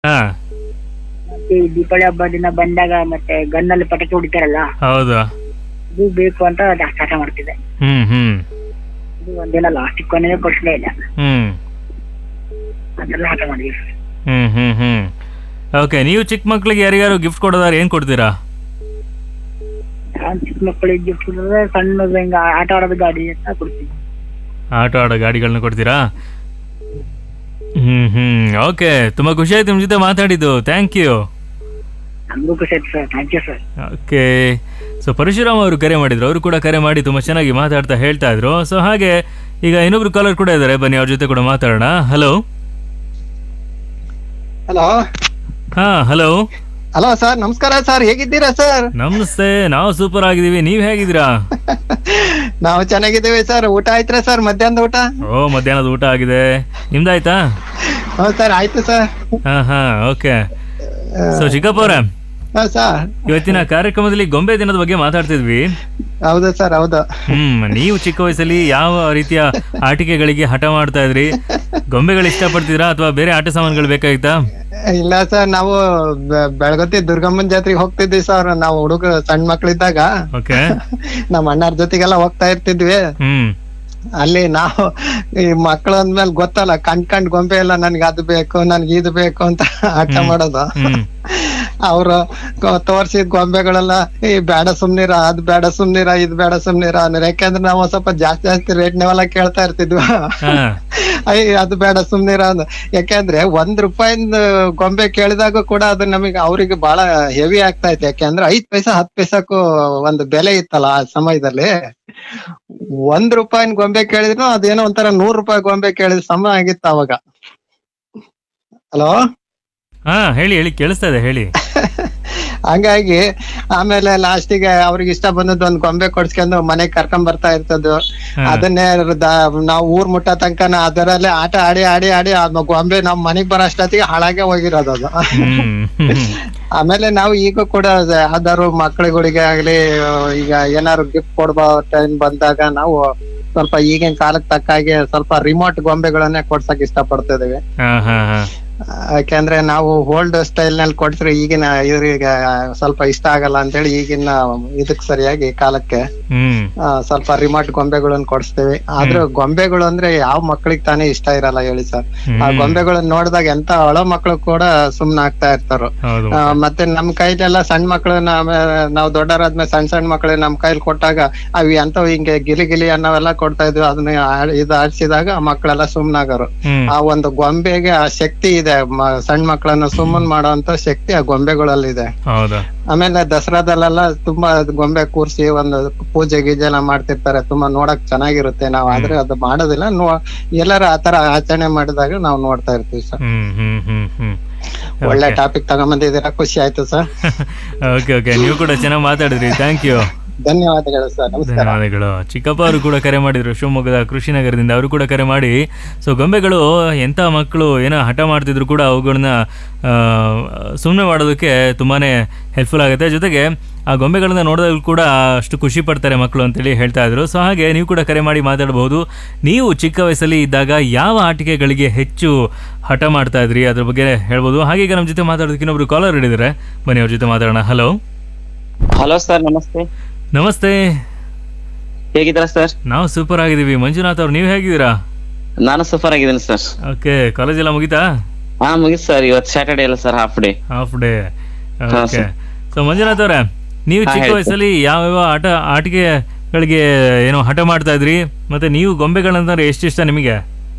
ಹಾ ಮತ್ತೆ ಈ ದೀಪಾವಳಿ ಹಬ್ಬ ದಿನ ಬಂದಾಗ ಮತ್ತೆ ಗನ್ನಲ್ಲಿ ಪಟಾಕಿ ಹೊಡಿತಾರಲ್ಲ ಹೌದು ಇದು ಬೇಕು ಅಂತ ಜಾಸ್ತಿ ಆಟ ಮಾಡ್ತಿದ್ದೆ ಹ್ಮ್ ಹ್ಮ್ ಇದು ಒಂದಿನ ಲಾಸ್ಟಿಗೆ ಕೊನೆಗೆ ಕೊಡ್ಸಲೇ ಇಲ್ಲ ಹ್ಮ್ ಅದೆಲ್ಲ ಆಟ ಮಾಡಿದ್ವಿ ಸರ್ ಹ್ಮ್ ಹ್ಮ್ ಹ್ಮ್ ಓಕೆ ನೀವು ಚಿಕ್ಕ ಮಕ್ಳಿಗೆ ಯಾರಿಗಾರು ಗಿಫ್ಟ್ ಕೊಡೋದಾದ್ರೆ ಏನ್ ಕೊಡ್ತೀರಾ ನಾನು ಚಿಕ್ಕ ಮಕ್ಕಳಿಗೆ ಗಿಫ್ಟ್ ಕೊಡಿದ್ರೆ ಸಣ್ಣದು ಹಿಂಗ ಆಟ ಆಡೋದು ಗಾಡಿ ಅಂತ ಕೊಡ್ತೀನಿ ಆಟ ಆಡೋ ಗಾಡಿಗಳನ್ನ ಕೊಡ್ತೀರಾ ಹ್ಮ್ ಹ್ಮ್ ಓಕೆ ತುಂಬಾ ಖುಷಿ ಆಯ್ತು ನಿಮ್ ಜೊತೆ ಮಾತಾಡಿದ್ದು ಥ್ಯಾಂಕ್ ಯು ನಮಗೂ ಖುಷಿ ಆಯ್ತು sir thank you sir okay so Parashuram ಅವರು ಕರೆ ಮಾಡಿದ್ರು ಅವರು ಕೂಡ ಕರೆ ಮಾಡಿ ತುಂಬಾ ಚೆನ್ನಾಗಿ ಮಾತಾಡ್ತಾ ಹೇಳ್ತಾ ಇದ್ರು ಸೊ ಹಾಗೆ ಈಗ ಇನ್ನೊಬ್ರು ಕಾಲರ್ ಕೂಡ ಇದ್ದಾರೆ ಬನ್ನಿ ಅವ್ರ ಜೊತೆ ಕೂಡ ಮಾತಾಡೋಣ ಹಲೋ ಹಲೋ ಹಾ ಹಲೋ ಹಲೋ ಸರ್ ನಮಸ್ಕಾರ ಸರ್ ಹೇಗಿದ್ದೀರಾ ಸರ್ ನಮಸ್ತೆ ನಾವು ಸೂಪರ್ ಆಗಿದ್ದೀವಿ ನೀವ್ ಹೇಗಿದ್ದೀರಾ ನಾವು ಚೆನ್ನಾಗಿದ್ದೀವಿ ಸರ್ ಊಟ ಆಯ್ತ್ರಾ ಸರ್ ಮಧ್ಯಾಹ್ನದ ಊಟ ಓ ಮಧ್ಯಾಹ್ನದ ಊಟ ಆಗಿದೆ ನಿಮ್ದಾಯ್ತಾ ಹೌದು ಸರ್ ಆಯ್ತು ಸರ್ ಹಾ ಹಾ ಓಕೆ ಸೊ ಚಿಕ್ಕಪ್ಪ ಅವ್ರೆ ಹಾ ಸರ್ ಇವತ್ತಿನ ಕಾರ್ಯಕ್ರಮದಲ್ಲಿ ಗೊಂಬೆ ದಿನದ ಬಗ್ಗೆ ಮಾತಾಡ್ತಿದ್ವಿ ಹೌದು ಸರ್ ಹೌದು ಹ್ಮ್ ನೀವು ಚಿಕ್ಕ ವಯಸ್ಸಲ್ಲಿ ಯಾವ ರೀತಿಯ ಆಟಿಕೆಗಳಿಗೆ ಹಠ ಮಾಡ್ತಾ ಇದ್ರಿ ಗೊಂಬೆಗಳು ಇಷ್ಟಪಡ್ತಿದ್ರಾ ಅಥವಾ ಬೇರೆ ಆಟ ಸಾಮಾನುಗಳು ಬೇಕಾಗಿತ್ತಾ ಇಲ್ಲ ಸರ್ ನಾವು ಬೆ- ಬೆಳಗತ್ತಿ ದುರ್ಗಮ್ಮನ ಜಾತ್ರೆಗೆ ಹೋಗ್ತಿದ್ವಿ ಸರ್ ನಾವು ಹುಡುಗ ಸಣ್ಣ ಮಕ್ಳಿದ್ದಾಗ ಓಕೆ ನಮ್ಮ ಅಣ್ಣಾರ್ ಜೊತೆಗೆಲ್ಲ ಹೋಗ್ತಾ ಇರ್ತಿದ್ವಿ ಹ್ಮ್ ಅಲ್ಲಿ ನಾವು ಈ ಮಕ್ಳು ಅಂದ್ಮೇಲೆ ಗೊತ್ತಲ್ಲ ಕಂಡ್ ಕಂಡ್ ಗೊಂಬೆ ಎಲ್ಲ ನನ್ಗೆ ಅದು ಬೇಕು ನನ್ಗೆ ಇದು ಬೇಕು ಅಂತ ಆಟ ಮಾಡೋದು ಹ್ಮ್ ಅವ್ರು ತೋರ್ಸಿದ್ ಗೊಂಬೆಗಳೆಲ್ಲ ಈ ಬೇಡ ಸುಮ್ನಿರ ಅದ್ ಬೇಡ ಸುಮ್ನಿರ ಇದ್ ಬೇಡ ಸುಮ್ನಿರ ಅಂದ್ರೆ ಯಾಕಂದ್ರೆ ನಾವು ಒಂದ್ ಸ್ವಲ್ಪ ಜಾಸ್ತಿ ಜಾಸ್ತಿ ರೇಟ್ನೆವೆಲ್ಲ ಕೇಳ್ತಾ ಇರ್ತಿದ್ವಿ ಹಾ ಐ ಅದು ಬೇಡ ಸುಮ್ನಿರ ಅಂದ್ ಯಾಕಂದ್ರೆ ಒಂದ್ ರೂಪಾಯಿಂದ ಗೊಂಬೆ ಕೇಳಿದಾಗ ಕೂಡ ಅದು ನಮಗೆ ಅವ್ರಿಗೆ ಬಹಳ ಹೆವಿ ಆಗ್ತಾ ಇತ್ತು ಯಾಕಂದ್ರೆ ಐದ್ ಪೈಸಾ ಹತ್ ಪೈಸಾಕ್ಕೂ ಒಂದು ಬೆಲೆ ಇತ್ತಲ್ಲ ಆ ಸಮಯದಲ್ಲಿ ಒಂದ್ ರೂಪಾಯಿನ ಗೊಂಬೆ ಕೇಳಿದ್ರು ಅದೇನೋ ಒಂಥರ ನೂರ್ ರೂಪಾಯಿ ಗೊಂಬೆ ಕೇಳಿದ ಸಮ ಆಗಿತ್ತು ಅವಾಗ ಹಲೋ ಹಾ ಹೇಳಿ ಹೇಳಿ ಕೇಳಿಸ್ತಾ ಇದೆ ಹೇಳಿ ಹಂಗಾಗಿ ಆಮೇಲೆ ಲಾಸ್ಟಿಗೆ ಅವ್ರಿಗೆ ಇಷ್ಟ ಬಂದದ್ದು ಒಂದ್ ಗೊಂಬೆ ಕೊಡ್ಸ್ಕೊಂಡು ಮನೆಗ್ ಕರ್ಕೊಂಡ್ ಬರ್ತಾ ಇರ್ತದ್ದು ಹಾ. ಅದನ್ನೇ ದ- ನಾವ್ ಊರ್ ಮುಟ್ಟ ತನಕ ಅದರಲ್ಲೇ ಆಟ ಆಡಿ ಆಡಿ ಆಡಿ ಆ ಗೊಂಬೆ ನಮ್ ಮನೆಗ್ ಬರೋ ಅಷ್ಟೊತ್ತಿಗೆ ಹಾಳಾಗೆ ಹೋಗಿರೋದು ಅದು ಹ್ಮ್ ಹ್ಮ್ ಆಮೇಲೆ ನಾವು ಈಗ ಕೂಡ ಯಾವ್ದಾದ್ರು ಮಕ್ಳುಗಳಿಗೆ ಆಗ್ಲಿ ಈಗ ಏನಾದ್ರು ಗಿಫ್ಟ್ ಕೊಡ್ಬೋ ಟೈಮ್ ಬಂದಾಗ ನಾವು ಸ್ವಲ್ಪ ಈಗಿನ ಕಾಲಕ್ಕೆ ತಕ್ಕ ಹಾಗೆ ಸ್ವಲ್ಪ ರಿಮೋಟ್ ಗೊಂಬೆಗಳನ್ನೇ ಕೊಡ್ಸಕ್ ಇಷ್ಟ ಪಡ್ತಿದೀವಿ ಹಾ ಹಾ ಹಾ ಯಾಕೆಂದ್ರೆ ನಾವು ಓಲ್ಡ್ ಸ್ಟೈಲ್ ನಲ್ಲಿ ಕೊಡ್ಸಿದ್ರೆ ಈಗಿನ ಇವ್ರಿಗೆ ಸ್ವಲ್ಪ ಇಷ್ಟ ಆಗಲ್ಲ ಅಂತೇಳಿ ಈಗಿನ ಇದಕ್ ಸರಿಯಾಗಿ ಕಾಲಕ್ಕೆ ಹ್ಮ್ ಆ, ಸ್ವಲ್ಪ ರಿಮೋಟ್ ಗೊಂಬೆಗಳನ್ನ ಕೊಡಿಸ್ತೀವಿ ಆದ್ರೂ ಗೊಂಬೆಗಳು ಅಂದ್ರೆ ಯಾವ ಮಕ್ಳಿಗೆ ತಾನೇ ಇಷ್ಟ ಇರಲ್ಲ ಹೇಳಿ ಸರ್ ಆ ಹ್ಮ್. ಗೊಂಬೆಗಳನ್ನ ನೋಡಿದಾಗ ಎಂತ ಅಳೋ ಮಕ್ಳು ಕೂಡ ಸುಮ್ನ ಆಗ್ತಾ ಇರ್ತಾರ ಹೌದು ಆ, ಮತ್ತೆ ನಮ್ ಕೈಲೆಲ್ಲ ಸಣ್ಣ ಮಕ್ಳನ್ನ ಆಮೇಲೆ ನಾವು ದೊಡ್ಡವರಾದ್ಮೇಲೆ ಸಣ್ಣ ಸಣ್ಣ ಮಕ್ಳು ನಮ್ ಕೈಲಿ ಕೊಟ್ಟಾಗ ಅವ್ ಎಂತವ್ ಹಿಂಗೆ ಗಿಲಿ ಗಿಲಿ ಅನ್ನವೆಲ್ಲ ಕೊಡ್ತಾ ಇದ್ವಿ ಅದನ್ನ ಆ- ಇದು ಆಡ್ಸಿದಾಗ ಆ ಮಕ್ಳೆಲ್ಲ ಸುಮ್ನಾಗರು ಹ್ಮ್ ಆ ಒಂದು ಗೊಂಬೆಗೆ ಆ ಶಕ್ತಿ ಇದೆ ಮ- ಸಣ್ಣ ಮಕ್ಕಳನ್ನ ಸುಮ್ಮನ್ ಮಾಡುವಂತ ಶಕ್ತಿ ಆ ಗೊಂಬೆಗಳಲ್ಲಿ ಇದೆ ಹೌದಾ ಆಮೇಲೆ ದಸರಾದಲ್ಲೆಲ್ಲ ತುಂಬಾ ಅದು ಗೊಂಬೆ ಕೂರ್ಸಿ ಒಂದು ಪೂಜೆ ಗೀಜೆ ಎಲ್ಲ ಮಾಡ್ತಿರ್ತಾರೆ ತುಂಬಾ ನೋಡಕ್ ಚೆನ್ನಾಗಿರುತ್ತೆ ನಾವ್ ಆದ್ರೆ ಅದು ಮಾಡೋದಿಲ್ಲ ನೋ ಎಲ್ಲಾರು ಆತರ ಆಚರಣೆ ಮಾಡಿದಾಗ ನಾವು ನೋಡ್ತಾ ಇರ್ತೀವಿ ಸರ್ ಹ್ಮ್ ಹ್ಮ್ ಹ್ಮ್ ಹ್ಮ್ ಒಳ್ಳೆ ಟಾಪಿಕ್ ತಗೊಂಬಂದಿದ್ದೀರಾ ಖುಷಿ ಆಯ್ತು ಸರ್ ಓಕೆ ಓಕೆ ನೀವು ಕೂಡ ಚೆನ್ನಾಗಿ ಮಾತಾಡಿದ್ರಿ ಥ್ಯಾಂಕ್ ಯು ಧನ್ಯವಾದಗಳು ಸರ್ ನಮಸ್ಕಾರ ಧನ್ಯವಾದಗಳು ಚಿಕ್ಕಪ್ಪ ಅವರು ಕೂಡ ಕರೆ ಮಾಡಿದ್ರು ಶಿವಮೊಗ್ಗದ ಕೃಷಿನಗರದಿಂದ ಅವರು ಕೂಡ ಕರೆ ಮಾಡಿ ಸೊ ಗೊಂಬೆಗಳು ಎಂಥ ಮಕ್ಕಳು ಏನೋ ಹಠ ಮಾಡ್ತಿದ್ರು ಕೂಡ ಅವುಗಳನ್ನ ಸುಮ್ಮನೆ ಮಾಡೋದಕ್ಕೆ ತುಂಬಾ ಹೆಲ್ಪ್ಫುಲ್ ಆಗುತ್ತೆ ಜೊತೆಗೆ ಆ ಗೊಂಬೆಗಳನ್ನ ನೋಡಿದಾಗ ಕೂಡ ಅಷ್ಟು ಖುಷಿ ಪಡ್ತಾರೆ ಮಕ್ಕಳು ಅಂತೇಳಿ ಹೇಳ್ತಾ ಇದ್ರು ಸೊ ಹಾಗೆ ನೀವು ಕೂಡ ಕರೆ ಮಾಡಿ ಮಾತಾಡಬಹುದು ನೀವು ಚಿಕ್ಕ ವಯಸ್ಸಲ್ಲಿ ಇದ್ದಾಗ ಯಾವ ಆಟಿಕೆಗಳಿಗೆ ಹೆಚ್ಚು ಹಠ ಮಾಡ್ತಾ ಇದ್ರಿ ಅದ್ರ ಬಗ್ಗೆ ಹೇಳ್ಬೋದು ಹಾಗೆ ಈಗ ನಮ್ಮ ಜೊತೆ ಮಾತಾಡೋದಕ್ಕೆ ಇನ್ನೊಬ್ರು ಕಾಲರ್ ಹಿಡಿದ್ರೆ ಬನ್ನಿ ಅವ್ರ ಜೊತೆ ಮಾತಾಡೋಣ ಹಲೋ ಹಲೋ ಸರ್ ನಮಸ್ತೆ ನಮಸ್ತೆ ಹೇಗಿದ್ದೀರಾ ಸರ್ ನಾವು ಸೂಪರ್ ಆಗಿದ್ದೀವಿ ಮಂಜುನಾಥ್ ಅವ್ರು ನೀವು ಹೇಗಿದ್ದೀರಾ ನಾನು ಸೂಪರ್ ಆಗಿದ್ದೀನಿ ಸರ್ ಓಕೆ ಕಾಲೇಜ್ ಎಲ್ಲ ಮುಗಿತಾ ಹಾ ಮುಗಿಸ್ ಸರ್ ಇವತ್ತು ಸ್ಯಾಟರ್ಡೇ ಅಲ್ಲ sir half day half day ಹಾ, ಓಕೆ sir. ಸೊ ಮಂಜುನಾಥ್ ಅವರೇ ನೀವು ಹಾ, ಚಿಕ್ಕ ಹೇಳಿ, sir. ವಯಸ್ಸಲ್ಲಿ ಯಾವ್ಯಾವ ಆಟ ಆಟಿಕೆಗಳಿಗೆ ಏನೋ ಹಠ ಮಾಡ್ತಾ ಇದ್ರಿ ಮತ್ತೆ ನೀವು ಗೊಂಬೆಗಳಂತಂದ್ರೆ ಎಷ್ಟು ಇಷ್ಟ ನಿಮಗೆ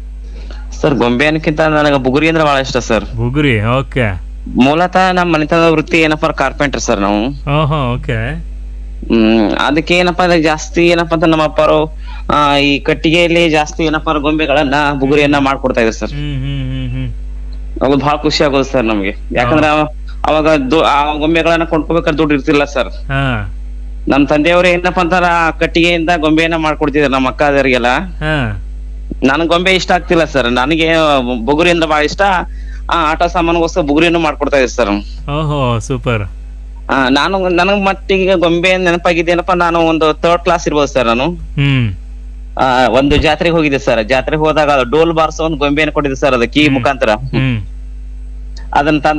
ಸರ್ ಗೊಂಬೆ ಅನ್ನಕ್ಕಿಂತ ನನಗೆ ಬುಗುರಿ ಅಂದ್ರೆ ಬಹಳ ಇಷ್ಟ ಸರ್ ಬುಗುರಿ ಓಕೆ ಮೂಲತಃ ನಮ್ಮ ಮನೆತನದ ವೃತ್ತಿ ಏನಪ್ಪಾ ಕಾರ್ಪೆಂಟರ್ ಸರ್ ನಾವು ಓಹೋ ಓಕೆ ಹ್ಮ್ ಅದಕ್ಕೆ ಏನಪ್ಪಾ ಅಂದ್ರೆ ಜಾಸ್ತಿ ಏನಪ್ಪಾ ಅಂತ ನಮ್ಮ ಅಪ್ಪರು ಆ, ಈ ಕಟ್ಟಿಗೆಯಲ್ಲಿ ಜಾಸ್ತಿ ಏನಪ್ಪಾ ಅಂದ್ರೆ ಗೊಂಬೆಗಳನ್ನ ಬುಗುರಿಯನ್ನ ಮಾಡ್ಕೊಡ್ತಾ ಇದ್ರು ಸರ್ ಹ್ಮ್ ಹ್ಮ್ ಹ್ಮ್ ಹ್ಮ್ ಅದು ಬಹಳ ಖುಷಿ ಆಗೋದು ಸರ್ ನಮ್ಗೆ ಯಾಕಂದ್ರೆ ಅವ- ಅವಾಗ ದು- ಆ ಗೊಂಬೆಗಳನ್ನ ಕೊಂಡ್ಕೋಬೇಕಾದ್ರೆ ದುಡ್ಡು ಇರ್ತಿಲ್ಲ ಸರ್ ಹಾ ನಮ್ ತಂದೆಯವರು ಏನಪ್ಪಾ ಅಂತಾರ ಆ ಕಟ್ಟಿಗೆಯಿಂದ ಗೊಂಬೆಯನ್ನ ಮಾಡ್ಕೊಡ್ತಿದ್ರು ನಮ್ಮ ಅಕ್ಕದವರಿಗೆಲ್ಲ ಹಾ ನನ್ ಗೊಂಬೆ ಇಷ್ಟ ಆಗ್ತಿಲ್ಲ ಸರ್ ನನಗೆ ಬುಗುರಿ ಅಂದ್ರೆ ಬಹಳ ಇಷ್ಟ ಆ ಆಟ ಸಾಮಾನುಗೋಸ್ಕರ ಬುಗುರಿಯನ್ನು ಮಾಡ್ಕೊಡ್ತಾ ಇದ್ರು ಸರ್ ಓಹೋ ಸೂಪರ್ ಆ ನಾನು ನನಗ್ ಮಟ್ಟಿಗೆ ಗೊಂಬೆ ನೆನಪಾಗಿದ್ದೇನಪ್ಪ ನಾನು ಒಂದು ಥರ್ಡ್ ಕ್ಲಾಸ್ ಇರ್ಬೋದು ಸರ್ ನಾನು ಹ್ಮ್ ಆ ಒಂದು ಜಾತ್ರೆಗೆ ಹೋಗಿದ್ದೆ ಸರ್ ಜಾತ್ರೆಗೆ ಹೋದಾಗ ಅದು ಡೋಲ್ ಬಾರ್ಸೋ ಒಂದು ಗೊಂಬೆಯನ್ನು ಕೊಟ್ಟಿದ್ದೆ ಸರ್ ಅದು ಕೀ ಮುಖಾಂತರ ಹ್ಮ್ ಅದನ್ನ ತಂದು